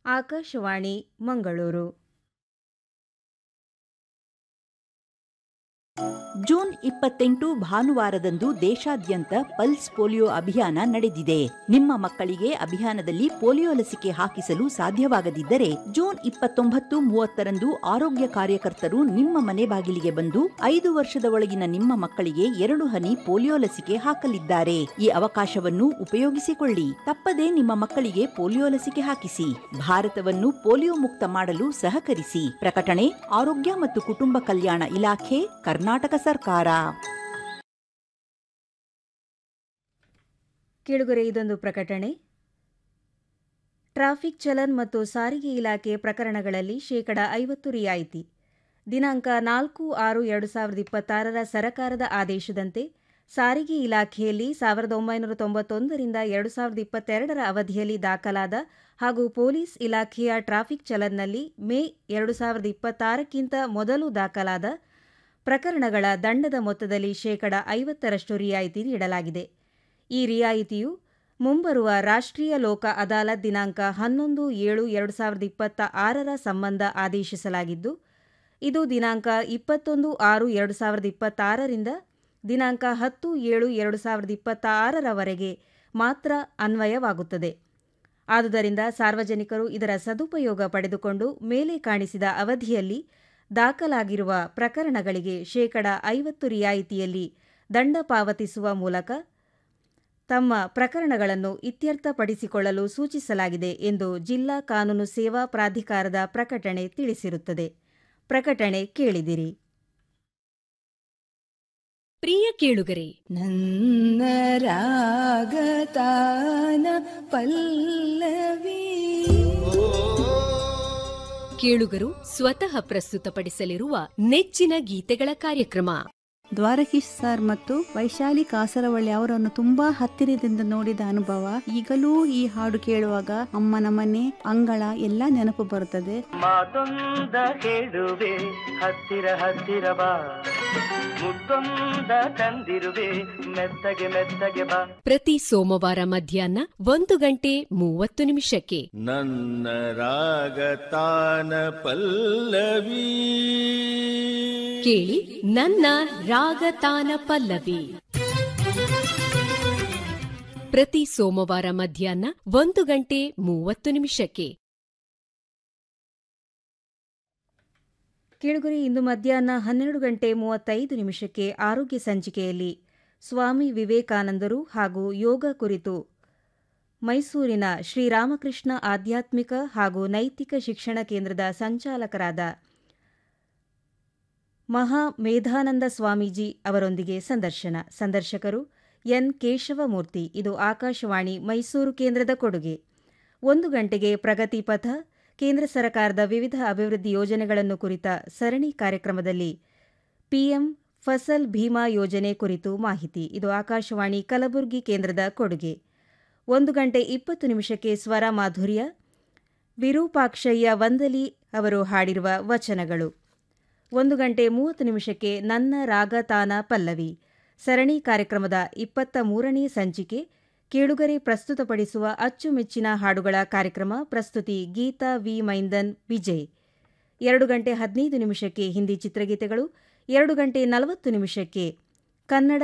Akashvani Mangaluru June ಇಪ್ಪತ್ತೆಂಟು ಭಾನುವಾರದಂದು ದೇಶಾದ್ಯಂತ ಪಲ್ಸ್ ಪೋಲಿಯೋ ಅಭಿಯಾನ ನಡೆದಿದೆ ನಿಮ್ಮ ಮಕ್ಕಳಿಗೆ ಅಭಿಯಾನದಲ್ಲಿ ಪೋಲಿಯೋ ಲಸಿಕೆ ಹಾಕಿಸಲು ಸಾಧ್ಯವಾಗದಿದ್ದರೆ ಜೂನ್ ಇಪ್ಪತ್ತೊಂಬತ್ತು ಮೂವತ್ತರಂದು ಆರೋಗ್ಯ ಕಾರ್ಯಕರ್ತರು ನಿಮ್ಮ ಮನೆ ಬಾಗಿಲಿಗೆ ಬಂದು ಐದು ವರ್ಷದ ಒಳಗಿನ ನಿಮ್ಮ ಮಕ್ಕಳಿಗೆ ಎರಡು ಹನಿ ಪೋಲಿಯೋ ಲಸಿಕೆ ಹಾಕಲಿದ್ದಾರೆ ಈ ಅವಕಾಶವನ್ನು ಉಪಯೋಗಿಸಿಕೊಳ್ಳಿ ತಪ್ಪದೇ ನಿಮ್ಮ ಮಕ್ಕಳಿಗೆ ಪೋಲಿಯೋ ಲಸಿಕೆ ಹಾಕಿಸಿ ಭಾರತವನ್ನು ಪೋಲಿಯೋ ಮುಕ್ತ ಮಾಡಲು ಸಹಕರಿಸಿ ಪ್ರಕಟಣೆ ಆರೋಗ್ಯ ಮತ್ತು ಕುಟುಂಬ ಕಲ್ಯಾಣ ಇಲಾಖೆ ಕರ್ನಾಟಕ ಸರ್ಕಾರ ಕೇಳುಗರೆ ಇದೊಂದು ಪ್ರಕಟಣೆ ಟ್ರಾಫಿಕ್ ಚಲನ್ ಮತ್ತು ಸಾರಿಗೆ ಇಲಾಖೆ ಪ್ರಕರಣಗಳಲ್ಲಿ ಶೇಕಡ ಐವತ್ತು ರಿಯಾಯಿತಿ ದಿನಾಂಕ ನಾಲ್ಕು ಆರು ಎರಡು ಸಾವಿರದ ಇಪ್ಪತ್ತಾರರ ಸರಕಾರದ ಆದೇಶದಂತೆ ಸಾರಿಗೆ ಇಲಾಖೆಯಲ್ಲಿ ಸಾವಿರದ ಒಂಬೈನೂರ ತೊಂಬತ್ತೊಂದರಿಂದ ಎರಡು ಸಾವಿರದ ಇಪ್ಪತ್ತೆರಡರ ಅವಧಿಯಲ್ಲಿ ದಾಖಲಾದ ಹಾಗೂ ಪೊಲೀಸ್ ಇಲಾಖೆಯ ಟ್ರಾಫಿಕ್ ಚಲನ್ನಲ್ಲಿ ಮೇ ಎರಡು ಸಾವಿರದ ಇಪ್ಪತ್ತಾರಕ್ಕಿಂತ ಮೊದಲು ದಾಖಲಾದ ಪ್ರಕರಣಗಳ ದಂಡದ ಮೊತ್ತದಲ್ಲಿ ಶೇಕಡ ಐವತ್ತರಷ್ಟು ರಿಯಾಯಿತಿ ನೀಡಲಾಗಿದೆ ಈ ರಿಯಾಯಿತಿಯು ಮುಂಬರುವ ರಾಷ್ಟ್ರೀಯ ಲೋಕ ಅದಾಲತ್ ದಿನಾಂಕ ಹನ್ನೊಂದು ಏಳು ಎರಡು ಸಾವಿರದ ಇಪ್ಪತ್ತ ಆರರ ಸಂಬಂಧ ಆದೇಶಿಸಲಾಗಿದ್ದು ಇದು ದಿನಾಂಕ ಇಪ್ಪತ್ತೊಂದು ಆರು ಎರಡು ಸಾವಿರದ ಇಪ್ಪತ್ತಾರರಿಂದ ದಿನಾಂಕ ಹತ್ತು ಏಳು ಎರಡು ಸಾವಿರದ ಇಪ್ಪತ್ತ ಆರರವರೆಗೆ ಮಾತ್ರ ಅನ್ವಯವಾಗುತ್ತದೆ ಆದುದರಿಂದ ಸಾರ್ವಜನಿಕರು ಇದರ ಸದುಪಯೋಗ ಪಡೆದುಕೊಂಡು ಮೇಲೆ ಕಾಣಿಸಿದ ಅವಧಿಯಲ್ಲಿ ದಾಖಲಾಗಿರುವ ಪ್ರಕರಣಗಳಿಗೆ ಶೇಕಡ ಐವತ್ತು ರಿಯಾಯಿತಿಯಲ್ಲಿ ದಂಡ ಪಾವತಿಸುವ ಮೂಲಕ ತಮ್ಮ ಪ್ರಕರಣಗಳನ್ನು ಇತ್ಯರ್ಥಪಡಿಸಿಕೊಳ್ಳಲು ಸೂಚಿಸಲಾಗಿದೆ ಎಂದು ಜಿಲ್ಲಾ ಕಾನೂನು ಸೇವಾ ಪ್ರಾಧಿಕಾರದ ಪ್ರಕಟಣೆ ತಿಳಿಸಿರುತ್ತದೆ ಪ್ರಕಟಣೆ ಕೇಳಿದಿರಿ ಪ್ರಿಯ ಕೇಳುಗರೆ ನನ್ನ ರಾಗತಾನ ಪಲ್ಲವಿ ಕೇಳುಗರು ಸ್ವತಃ ಪ್ರಸ್ತುತಪಡಿಸಲಿರುವ ನೆಚ್ಚಿನ ಗೀತೆಗಳ ಕಾರ್ಯಕ್ರಮ ದ್ವಾರಕೀಶ್ ಸರ್ ಮತ್ತು ವೈಶಾಲಿ ಕಾಸರವಳ್ಳಿ ಅವರನ್ನು ತುಂಬಾ ಹತ್ತಿರದಿಂದ ನೋಡಿದ ಅನುಭವ ಈಗಲೂ ಈ ಹಾಡು ಕೇಳುವಾಗ ಅಮ್ಮನ ಮನೆ ಅಂಗಳ ಎಲ್ಲ ನೆನಪು ಬರುತ್ತದೆ ಮಾತೊಂದ ಕೇಳುವೆ ಹತ್ತಿರ ಹತ್ತಿರ ಬಾ ಮುತ್ತೊಂದ ತಂದಿರುವೆ ಮೆತ್ತಗೆ ಮೆತ್ತಗೆ ಬಾ ಪ್ರತಿ ಸೋಮವಾರ ಮಧ್ಯಾಹ್ನ ಒಂದು ಗಂಟೆ ಮೂವತ್ತು ನಿಮಿಷಕ್ಕೆ ನನ್ನ ರಾಗತಾನ ಪಲ್ಲವಿ ಕೇಳಿ ನನ್ನ ರಾಗತಾನ ಪಲ್ಲವಿ ಪ್ರತಿ ಸೋಮವಾರ ಮಧ್ಯಾಹ್ನ ಒಂದು ಗಂಟೆ ಮೂವತ್ತು ನಿಮಿಷಕ್ಕೆ ಕೇಳುಗರಿ ಇಂದು ಮಧ್ಯಾಹ್ನ ಹನ್ನೆರಡು ಗಂಟೆ ಮೂವತ್ತೈದು ನಿಮಿಷಕ್ಕೆ ಆರೋಗ್ಯ ಸಂಚಿಕೆಯಲ್ಲಿ ಸ್ವಾಮಿ ವಿವೇಕಾನಂದರು ಹಾಗೂ ಯೋಗ ಕುರಿತು ಮೈಸೂರಿನ ಶ್ರೀರಾಮಕೃಷ್ಣ ಆಧ್ಯಾತ್ಮಿಕ ಹಾಗೂ ನೈತಿಕ ಶಿಕ್ಷಣ ಕೇಂದ್ರದ ಸಂಚಾಲಕರಾದ ಮಹಾ ಮೇಧಾನಂದ ಸ್ವಾಮೀಜಿ ಅವರೊಂದಿಗೆ ಸಂದರ್ಶನ ಸಂದರ್ಶಕರು ಎನ್ ಕೇಶವಮೂರ್ತಿ ಇದು ಆಕಾಶವಾಣಿ ಮೈಸೂರು ಕೇಂದ್ರದ ಕೊಡುಗೆ ಒಂದು ಗಂಟೆಗೆ ಪ್ರಗತಿ ಪಥ ಕೇಂದ್ರ ಸರ್ಕಾರದ ವಿವಿಧ ಅಭಿವೃದ್ಧಿ ಯೋಜನೆಗಳನ್ನು ಕುರಿತ ಸರಣಿ ಕಾರ್ಯಕ್ರಮದಲ್ಲಿ ಪಿಎಂ ಫಸಲ್ ಭೀಮಾ ಯೋಜನೆ ಕುರಿತು ಮಾಹಿತಿ ಇದು ಆಕಾಶವಾಣಿ ಕಲಬುರಗಿ ಕೇಂದ್ರದ ಕೊಡುಗೆ ಒಂದು ಗಂಟೆ ಇಪ್ಪತ್ತು ನಿಮಿಷಕ್ಕೆ ಸ್ವರ ಮಾಧುರ್ಯ ವಿರೂಪಾಕ್ಷಯ್ಯ ವಂದಲಿ ಅವರು ಹಾಡಿರುವ ವಚನಗಳು ಒಂದು ಗಂಟೆ ಮೂವತ್ತು ನಿಮಿಷಕ್ಕೆ ನನ್ನ ರಾಗತಾನ ಪಲ್ಲವಿ ಸರಣಿ ಕಾರ್ಯಕ್ರಮದ ಇಪ್ಪತ್ತ ಮೂರನೇ ಸಂಚಿಕೆ ಕೇಳುಗರೆ ಪ್ರಸ್ತುತಪಡಿಸುವ ಅಚ್ಚುಮೆಚ್ಚಿನ ಹಾಡುಗಳ ಕಾರ್ಯಕ್ರಮ ಪ್ರಸ್ತುತಿ ಗೀತಾ ವಿ ಮೈಂದನ್ ವಿಜಯ್ ಎರಡು ಗಂಟೆ ಹದಿನೈದು ನಿಮಿಷಕ್ಕೆ ಹಿಂದಿ ಚಿತ್ರಗೀತೆಗಳು ಎರಡು ಗಂಟೆ ನಲವತ್ತು ನಿಮಿಷಕ್ಕೆ ಕನ್ನಡ